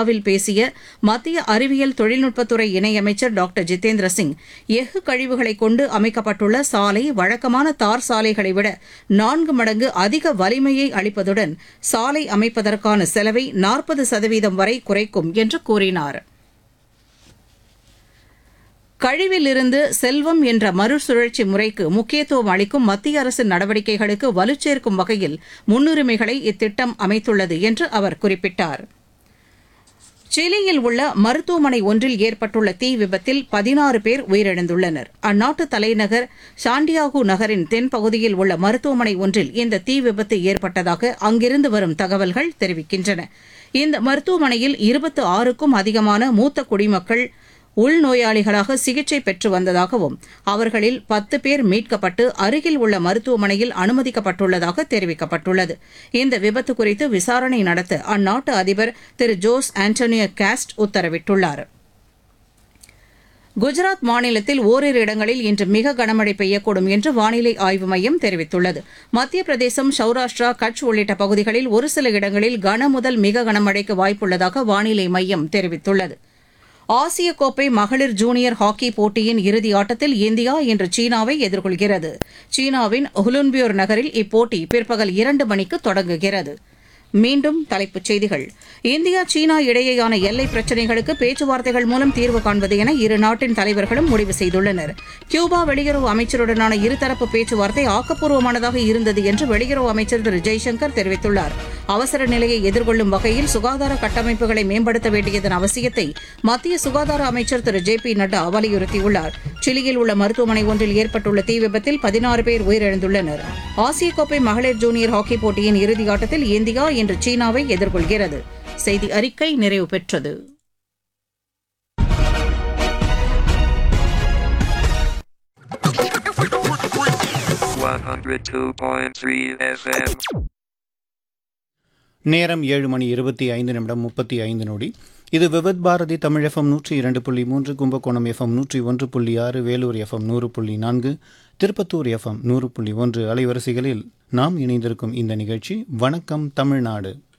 விழாவில் பேசிய மத்திய அறிவியல் தொழில்நுட்பத்துறை இணையமைச்சர் டாக்டர் ஜிதேந்திர சிங் எஃகு கழிவுகளை கொண்டு அமைக்கப்பட்டுள்ள சாலை வழக்கமான தார் சாலைகளை விட நான்கு மடங்கு அதிக வலிமையை அளிப்பதுடன் சாலை அமைப்பதற்கான செலவை நாற்பது சதவீதம் வரை குறைக்கும் என்று கூறினார் கழிவிலிருந்து செல்வம் என்ற மறுசுழற்சி முறைக்கு முக்கியத்துவம் அளிக்கும் மத்திய அரசின் நடவடிக்கைகளுக்கு வலுச்சேர்க்கும் வகையில் முன்னுரிமைகளை இத்திட்டம் அமைத்துள்ளது என்று அவர் குறிப்பிட்டார் சிலியில் உள்ள மருத்துவமனை ஒன்றில் ஏற்பட்டுள்ள தீ விபத்தில் பதினாறு பேர் உயிரிழந்துள்ளனர் அந்நாட்டு தலைநகர் சாண்டியாகு நகரின் தென்பகுதியில் உள்ள மருத்துவமனை ஒன்றில் இந்த தீ விபத்து ஏற்பட்டதாக அங்கிருந்து வரும் தகவல்கள் தெரிவிக்கின்றன இந்த மருத்துவமனையில் இருபத்து ஆறுக்கும் அதிகமான மூத்த குடிமக்கள் உள்நோயாளிகளாக சிகிச்சை பெற்று வந்ததாகவும் அவர்களில் பத்து பேர் மீட்கப்பட்டு அருகில் உள்ள மருத்துவமனையில் அனுமதிக்கப்பட்டுள்ளதாக தெரிவிக்கப்பட்டுள்ளது இந்த விபத்து குறித்து விசாரணை நடத்த அந்நாட்டு அதிபர் திரு ஜோஸ் ஆண்டோனியோ காஸ்ட் உத்தரவிட்டுள்ளார் குஜராத் மாநிலத்தில் ஓரிரு இடங்களில் இன்று மிக கனமழை பெய்யக்கூடும் என்று வானிலை ஆய்வு மையம் தெரிவித்துள்ளது மத்திய பிரதேசம் சௌராஷ்டிரா கட்ச் உள்ளிட்ட பகுதிகளில் ஒரு சில இடங்களில் கன முதல் மிக கனமழைக்கு வாய்ப்புள்ளதாக வானிலை மையம் தெரிவித்துள்ளது ஆசிய கோப்பை மகளிர் ஜூனியர் ஹாக்கி போட்டியின் இறுதி ஆட்டத்தில் இந்தியா இன்று சீனாவை எதிர்கொள்கிறது சீனாவின் ஹுலுன்பியோர் நகரில் இப்போட்டி பிற்பகல் இரண்டு மணிக்கு தொடங்குகிறது மீண்டும் தலைப்புச் செய்திகள் இந்தியா சீனா இடையேயான எல்லை பிரச்சினைகளுக்கு பேச்சுவார்த்தைகள் மூலம் தீர்வு காண்பது என இரு நாட்டின் தலைவர்களும் முடிவு செய்துள்ளனர் கியூபா வெளியுறவு அமைச்சருடனான இருதரப்பு பேச்சுவார்த்தை ஆக்கப்பூர்வமானதாக இருந்தது என்று வெளியுறவு அமைச்சர் திரு ஜெய்சங்கர் தெரிவித்துள்ளார் அவசர நிலையை எதிர்கொள்ளும் வகையில் சுகாதார கட்டமைப்புகளை மேம்படுத்த வேண்டியதன் அவசியத்தை மத்திய சுகாதார அமைச்சர் திரு ஜே பி நட்டா வலியுறுத்தியுள்ளார் சிலியில் உள்ள மருத்துவமனை ஒன்றில் ஏற்பட்டுள்ள தீ விபத்தில் பதினாறு பேர் உயிரிழந்துள்ளனர் ஆசிய கோப்பை மகளிர் ஜூனியர் ஹாக்கி போட்டியின் இறுதி ஆட்டத்தில் இந்தியா இன்று சீனாவை எதிர்கொள்கிறது செய்தி அறிக்கை நிறைவு பெற்றது One hundred two point three FM. நேரம் ஏழு மணி இருபத்தி ஐந்து நிமிடம் முப்பத்தி ஐந்து நொடி இது விவத் பாரதி தமிழ் எஃப்எம் நூற்றி இரண்டு புள்ளி மூன்று கும்பகோணம் எஃப்எம் நூற்றி ஒன்று புள்ளி ஆறு வேலூர் எஃப்எம் நூறு புள்ளி நான்கு திருப்பத்தூர் எஃப்எம் நூறு புள்ளி ஒன்று அலைவரிசைகளில் நாம் இணைந்திருக்கும் இந்த நிகழ்ச்சி வணக்கம் தமிழ்நாடு